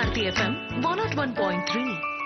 Bharati FM one nought one point three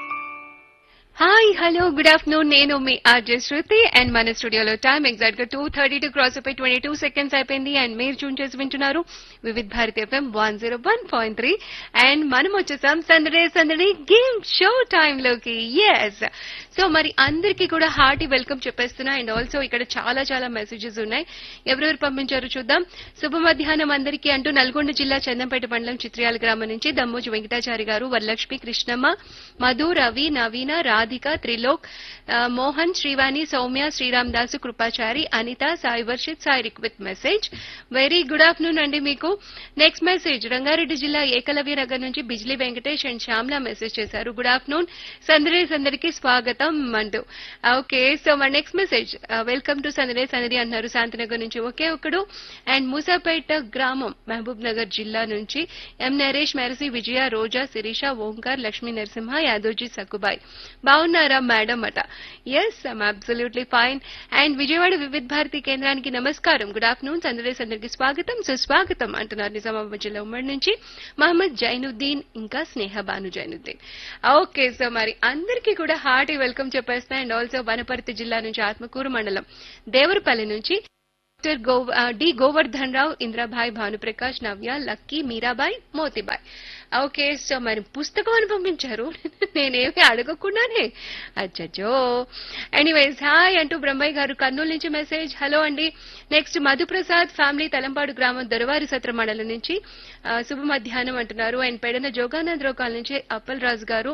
hi hello good afternoon నేను మీ RJ Shruti and మన స్టూడియోలో టైం ఎగ్జాక్ట్ గా టూ థర్టీ టూ క్రాస్ అయిపోయి ట్వంటీ టూ సెకండ్స్ అయిపోయింది అండ్ మీరు చూన్ చేసి వింటున్నారు Vividh Bharati FM one zero one point three and మనం వచ్చేసాం Sandade Sandadi game show time లోకి ఎస్ సో మరి అందరికీ కూడా హార్టీ వెల్కమ్ చెప్పేస్తున్నా అండ్ ఆల్సో ఇక్కడ చాలా చాలా మెసేజెస్ ఉన్నాయి ఎవరెవరు పంపించారో చూద్దాం శుభ మధ్యాహ్నం అందరికీ అంటూ నల్గొండ జిల్లా చందంపేట మండలం చిత్రియాల గ్రామం నుంచి దమ్మోజు వెంకటాచారి గారు వరలక్ష్మి కృష్ణమ్మ మధు రవి నవీన రాధిక త్రిలోక్ ఆ, Mohan Srivani Soumya Sriram Dasu Krupachari Anitha Sai Varshith Sai Rikvith message very good afternoon అండి మీకు నెక్స్ట్ మెసేజ్ రంగారెడ్డి జిల్లా ఏకలవ్య నగర్ నుంచి బిజ్లీ వెంకటేష్ అండ్ శ్యామ్లా మెసేజ్ చేశారు గుడ్ ఆఫ్టర్నూన్ సందడే సందడికి స్వాగతం అంటూ ఓకే సో మన next message welcome to Sandade Sandadi అంటున్నారు శాంతినగర్ నుంచి ఒకే ఒకడు అండ్ మూసాపేట గ్రామం మహబూబ్ నగర్ జిల్లా నుంచి ఎం నరేష్ మెరసి విజయ రోజా శిరీష ఓంకార్ లక్ష్మీ నరసింహ యాదోజీ సక్కుబాయ్ బాగున్నారా మేడం అట yes I'm absolutely fine and Vijayawada Vividha Bharati కేంద్రానికి నమస్కారం గుడ్ ఆఫ్టర్నూన్ సందడే సందడికి స్వాగతం సుస్వాగతం అంటున్నారు నిజామాబాద్ జిల్లా ఉమ్మడి నుంచి మహమ్మద్ జైనుద్దీన్ ఇంకా స్నేహ బాను జైనుద్దీన్ ఓకే సో మరి అందరికీ కూడా హార్టీ వెల్కమ్ చెప్పేస్తా అండ్ ఆల్సో వనపర్తి జిల్లా నుంచి ఆత్మకూరు మండలం దేవరపల్లి నుంచి డాక్టర్ గో ఆ, D Govardhan Rao Indrabai Bhanuprakash Navya Lucky Meerabai Motibai okay so మరి పుస్తకం అని పంపించారు నేనేమి అడగకుండానే అచ్చచ్చో ఎనీవేస్ హాయ్ అంటూ బ్రహ్మయ్య గారు కర్నూలు నుంచి మెసేజ్ హలో అండి నెక్స్ట్ మధుప్రసాద్ ఫ్యామిలీ తలంపాడు గ్రామం దొరవారి సత్ర మండలం నుంచి ఆ, శుభ మధ్యాహ్నం అంటున్నారు అండ్ పెడన జోగానందరావు కాల్ నుంచి అప్పల్ రాజు గారు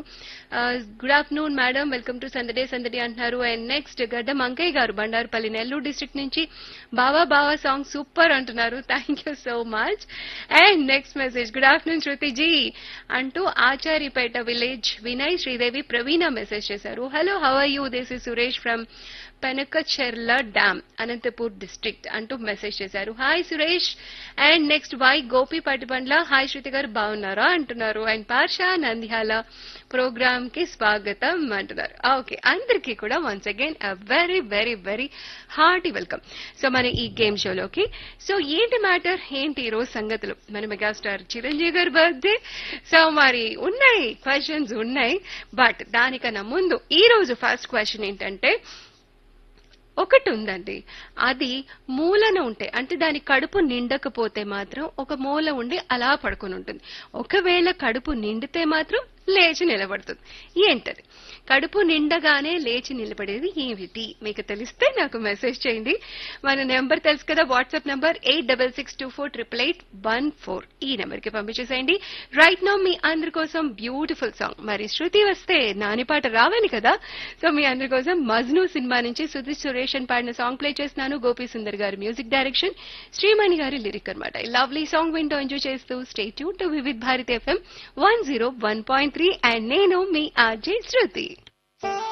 good afternoon madam welcome to Sandade Sandadi అంటున్నారు అండ్ నెక్స్ట్ గడ్డ మంకయ్య గారు బండారుపల్లి నెల్లూరు డిస్ట్రిక్ట్ నుంచి బావా బావా సాంగ్ సూపర్ అంటున్నారు thank you so much and next message good afternoon Shruti ji అంటూ ఆచారిపేట విలేజ్ వినయ్ శ్రీదేవి ప్రవీణ మెసేజ్ చేశారు hello how are you this is Suresh from Penakacherla dam Anantapur district అంటూ మెసేజ్ చేశారు hi Suresh and next Y Gopi Patibandla hi Shruti గారు బాగున్నారా అంటున్నారు అండ్ పార్షా నంద్యాల ప్రోగ్రామ్ కి స్వాగతం అంటున్నారు ఓకే అందరికీ కూడా once again very very very hearty welcome so మన ఈ గేమ్ షోలోకి సో ఏంటి మ్యాటర్ ఏంటి ఈ రోజు సంగతులు మన మెగాస్టార్ చిరంజీవి గారి బర్త్డే సో మరి ఉన్నాయి క్వశ్చన్స్ ఉన్నాయి బట్ దానికన్నా ముందు ఈ రోజు ఫస్ట్ క్వశ్చన్ ఏంటంటే ఒకటి ఉందండి అది మూలన ఉంటే అంటే దాని కడుపు నిండకపోతే మాత్రం ఒక మూల ఉండి అలా పడుకొని ఉంటుంది ఒకవేళ కడుపు నిండితే మాత్రం లేచి నిలబడుతుంది ఏంటది కడుపు నిండగానే లేచి నిలబడేది ఏమిటి మీకు తెలిస్తే నాకు మెసేజ్ చేయండి మన నెంబర్ తెలుసు కదా WhatsApp number eight double six two four triple eight one four ఈ నెంబర్ కి పంపించేసేయండి రైట్ నౌ మీ అందరి కోసం బ్యూటిఫుల్ సాంగ్ మరి శృతి వస్తే నాని పాట రావాలి కదా సో మీ అందరి కోసం మజ్ను సినిమా నుంచి సుధీర్ సురేష్ అని పాడిన సాంగ్ ప్లే చేస్తున్నాను గోపి సుందర్ గారి మ్యూజిక్ డైరెక్షన్ శ్రీమణి గారి లిరిక్ అనమాట లవ్లీ సాంగ్ వింటూ ఎంజాయ్ చేస్తూ stay tune to Vividh Bharat FM one zero one point three and నేను మీ ఆర్జే శృతి